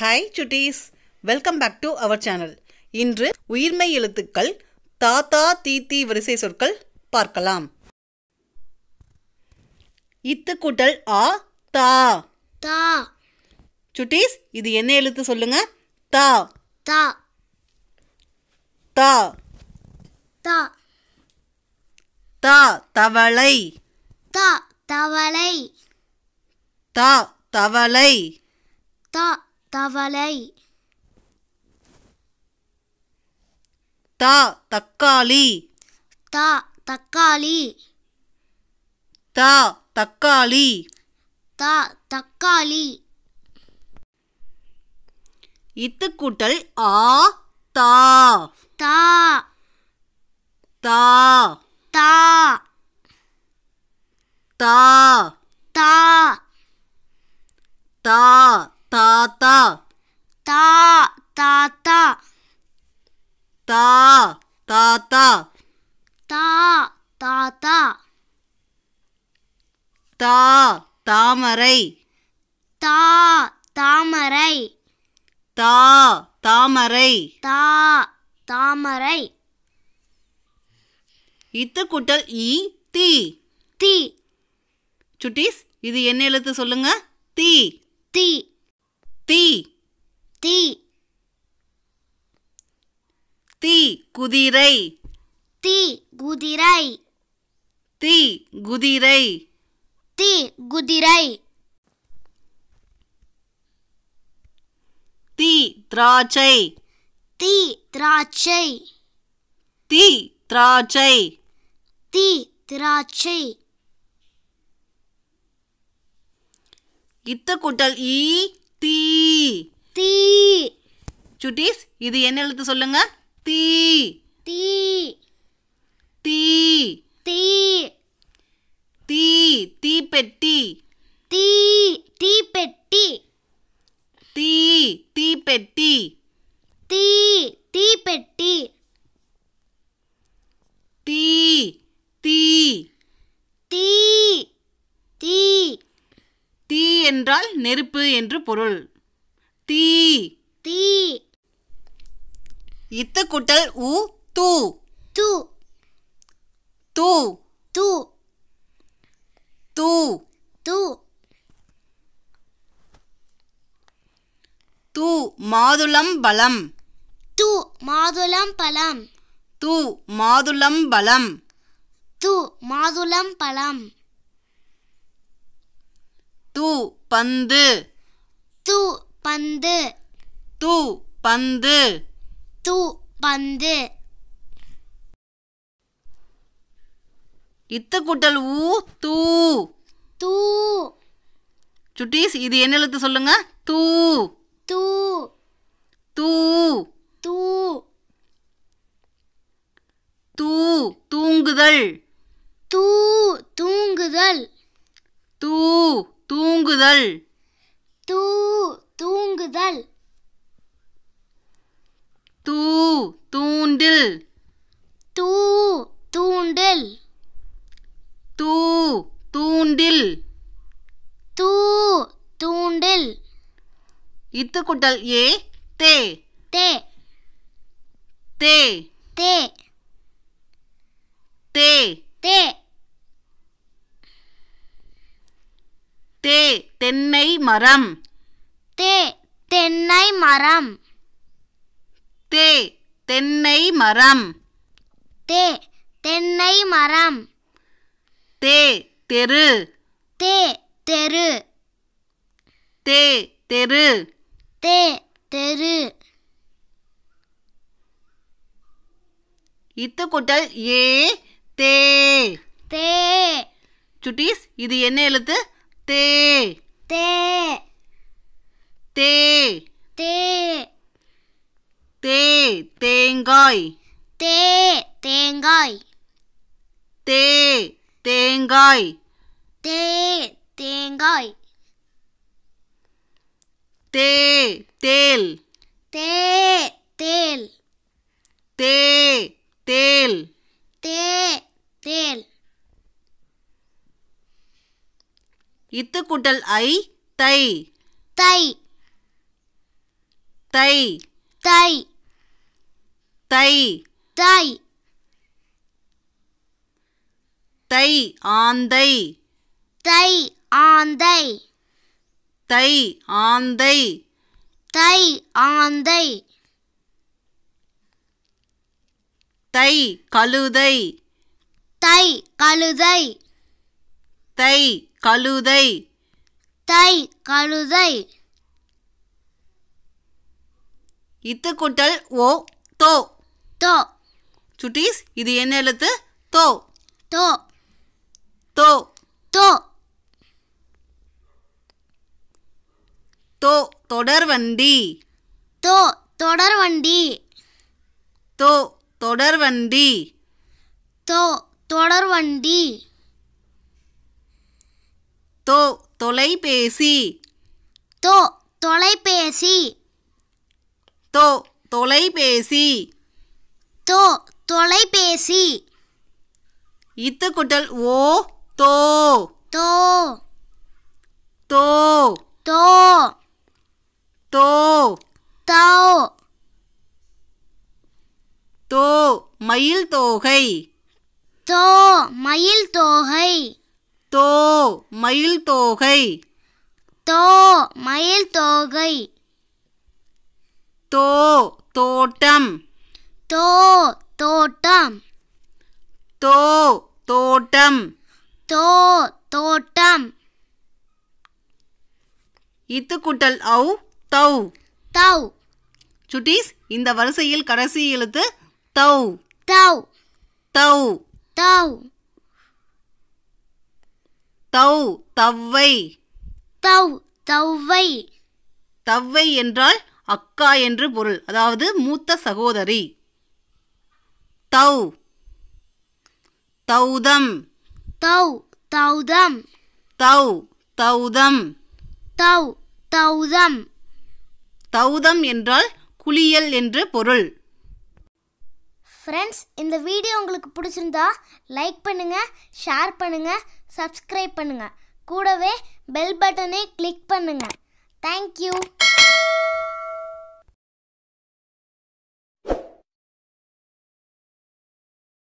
hi சுட்டீஸ் welcome back to our channel இன்று உயிர்மை எழுத்துக்கள் தாத்தா தீத்தி வரிசை சொற்கள் பார்க்கலாம் இத்து கூட்டல் ஆ தா தா சுட்டீஸ் இது என்ன எழுத்து சொல்லுங்க தா தா தா தா தா தவளை தா தவளை தா தவளை தா தவளை தா தக்காளி தா தக்காளி தா தக்காளி தா தக்காளி இத்து கூட்டல் ஆ தா தா தா தா தா தா தா தாத்தா தா தாத்தா தா தாத்தா தா தாத்தா தா தாமரை தா தாமரை தா தாமரை தா தாமரை இத்து கூட்டல் ஈ தீ தி சுட்டீஸ் இது என்ன எழுத்து சொல்லுங்க தீ தி தீ தி தீ குதிரை தி குதிரை தீ குதிரை தி குதிரை தீ திராட்சை தி திராட்சை தீ திராட்சை தி திராட்சை இத்து கூட்டல் ஈ தீ தி சுட்டீஸ் இது என்ன எழுத்து சொல்லுங்க தீ தி தீ தி தீ தீப்பெட்டி தி தீப்பெட்டி தீ தீப்பெட்டி தி தீப்பெட்டி தீ தீ தி தி தீ என்றால் நெருப்பு என்று பொருள் தீ தி இத்து கூட்டல் உ தூ து தூ து தூ து தூ மாதுளம் பலம் து மாதுளம் பழம் தூ மாதுளம் பலம் து மாதுளம் பழம் தூ பந்து து பந்து தூ பந்து து பந்து இத்து கூட்டல் ஊ தூ து சுட்டீஸ் இது என்ன எழுத்து சொல்லுங்க தூ து தூ து தூ தூங்குதல் து தூங்குதல் தூ தூங்குதல் து தூங்குதல் தூ தூண்டில் து தூண்டில் தூ தூண்டில் து தூண்டில் இத்து கூட்டல் ஏ தே தே தே தே தே தே தே தென்னை மரம் தே தென்னை மரம் தே தென்னை மரம் தே தென்னை மரம் தே தெரு தே தெரு தே தெரு தே தெரு இத்து கூட்டல் ஏ தே தே சுட்டீஸ் இது என்ன எழுத்து தே தே தே தே தே தேங்காய் தே தேங்காய் தே தேங்காய் தே தேங்காய் தே தேல் தே தேல் தே தேல் தே தேல் இத்து கூட்டல் ஐ தை தை தை தை தை தை தை ஆந்தை தை ஆந்தை தை ஆந்தை தை ஆந்தை தை கழுதை தை கழுதை தை கழுதை தை கழுதை இத்து கூட்டல் ஓ தோ தோ சுட்டீஸ் இது என்ன எழுத்து தோ தோ தோ தோ தோ தொடர்வண்டி தோ தொடர்வண்டி தோ தொடர்வண்டி தோ தொடர்வண்டி தோ தொலைபேசி தோ தொலைபேசி தோ தொலைபேசி தோ தொலைபேசி இத்து குட்டல் ஓ தோ தோ தோ தோ தோ தோ தோ மயில் தோகை தோ மயில் தோகை தோ மயில் தோகை தோ மயில் தோகை தோ தோட்டம் தோ தோட்டம் தோ தோட்டம் தோ தோட்டம் இத்து குட்டல் ஔ தௌ தௌ சுட்டீஸ் இந்த வரிசையில் கடைசி எழுத்து தௌ தௌ தௌ தௌ தௌ தவ்வை தௌ தௌவை தவ்வை என்றால் அக்கா என்று பொருள் அதாவது மூத்த சகோதரி தௌ தௌதம் தௌ தௌதம் தௌ தௌதம் தௌ தௌதம் தௌதம் என்றால் குளியல் என்று பொருள் ஃப்ரெண்ட்ஸ் இந்த வீடியோ உங்களுக்கு பிடிச்சிருந்தா லைக் பண்ணுங்க ஷேர் பண்ணுங்க சப்ஸ்கிரைப் பண்ணுங்க கூடவே பெல் பட்டனை கிளிக் பண்ணுங்க தேங்க்யூ